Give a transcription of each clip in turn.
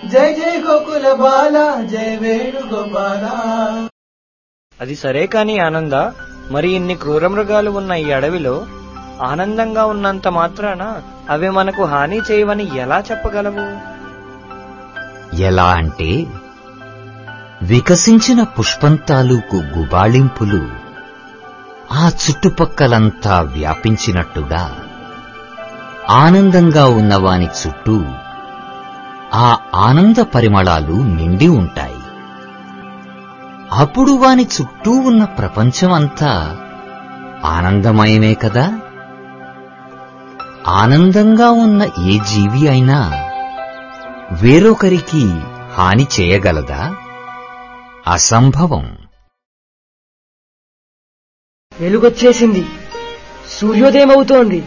జయ జయ గోకుల బాల జయ వేణుగోపాల అది సరే కాని ఆనంద మరి ఇన్ని క్రూర మృగాలు ఉన్న ఈ అడవిలో ఆనందంగా ఉన్నంత మాత్రాన అవి మనకు హాని చేయవని ఎలా చెప్పగలవు ఎలా అంటే వికసించిన పుష్పం తాలూకు గుబాళింపులు ఆ చుట్టుపక్కలంతా వ్యాపించినట్టుగా ఆనందంగా ఉన్నవాని చుట్టూ ఆ ఆనంద పరిమళాలు నిండి ఉంటాయి అప్పుడు వాని చుట్టూ ఉన్న ప్రపంచమంతా ఆనందమయమే కదా ఆనందంగా ఉన్న ఏ జీవి అయినా వేరొకరికి హాని చేయగలదా అసంభవం వెలుగొచ్చేసింది సూర్యోదయం అవుతోంది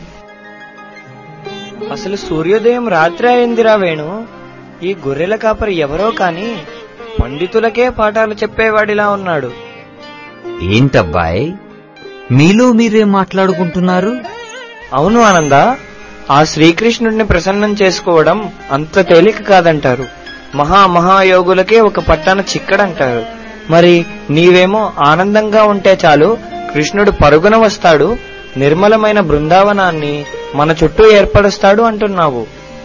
అసలు సూర్యోదయం రాత్రి అయిందిరా వేణు ఈ గొర్రెల కాపరి ఎవరో కాని పండితులకే పాఠాలు చెప్పేవాడిలా ఉన్నాడు ఏంటబ్బాయ్ మీలో మీరే మాట్లాడుకుంటున్నారు అవును ఆనంద ఆ శ్రీకృష్ణుడిని ప్రసన్నం చేసుకోవడం అంత తేలిక కాదంటారు మహా మహాయోగులకే ఒక పట్టాన చిక్కడంటారు మరి నీవేమో ఆనందంగా ఉంటే చాలు కృష్ణుడు పరుగున వస్తాడు నిర్మలమైన బృందావనాన్ని మన చుట్టూ ఏర్పరుస్తాడు అంటున్నావు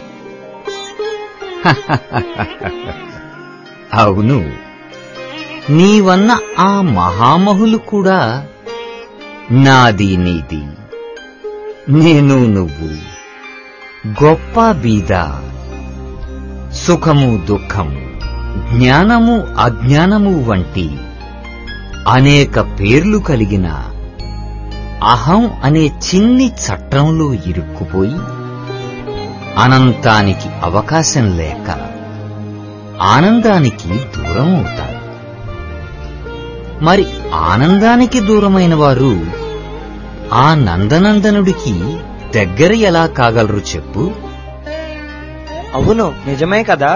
అవును నీవన్న ఆ మహామహులు కూడా నాది నీది నేను నువ్వు గొప్ప బీద సుఖము దుఃఖము జ్ఞానము అజ్ఞానము వంటి అనేక పేర్లు కలిగిన అహం అనే చిన్ని చట్రంలో ఇరుక్కుపోయి అనంతానికి అవకాశం లేక ఆనందానికి దూరం అవుతారు మరి ఆనందానికి దూరమైన వారు ఆ నందనందనుడికి దగ్గర ఎలా కాగలరు చెప్పు అవును నిజమే కదా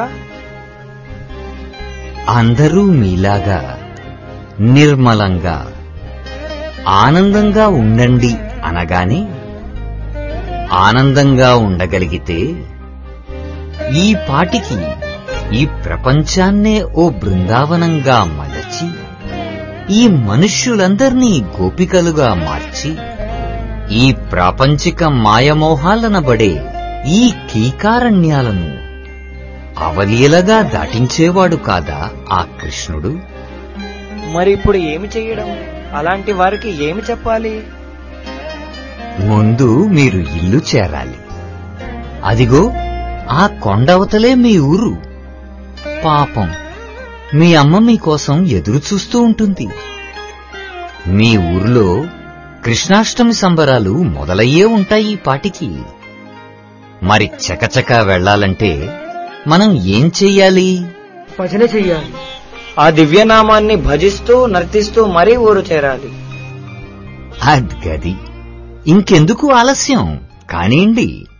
అందరూ మీలాగా నిర్మలంగా ఆనందంగా ఉండండి అనగానే ఆనందంగా ఉండగలిగితే ఈ పాటికి ఈ ప్రపంచాన్నే ఓ బృందావనంగా మలచి ఈ మనుష్యులందర్నీ గోపికలుగా మార్చి ఈ ప్రాపంచిక మాయమోహాలనబడే ఈ కీకారణ్యాలను అవలీలగా దాటించేవాడు కాదా ఆ కృష్ణుడు మరి ఇప్పుడు ఏమి చెయ్యడం అలాంటి వారికి ఏమి చెప్పాలి ముందు మీరు ఇల్లు చేరాలి అదిగో ఆ కొండవతలే మీ ఊరు పాపం మీ అమ్మ మీకోసం ఎదురు చూస్తూ ఉంటుంది మీ ఊర్లో కృష్ణాష్టమి సంబరాలు మొదలయ్యే ఉంటాయి ఈ పాటికి మరి చకచకా వెళ్ళాలంటే మనం ఏం చెయ్యాలి భజన చెయ్యాలి ఆ దివ్యనామాన్ని భజిస్తూ నర్తిస్తూ మరీ ఊరు చేరాలి అద్గది ఇంకెందుకు ఆలస్యం కానివ్వండి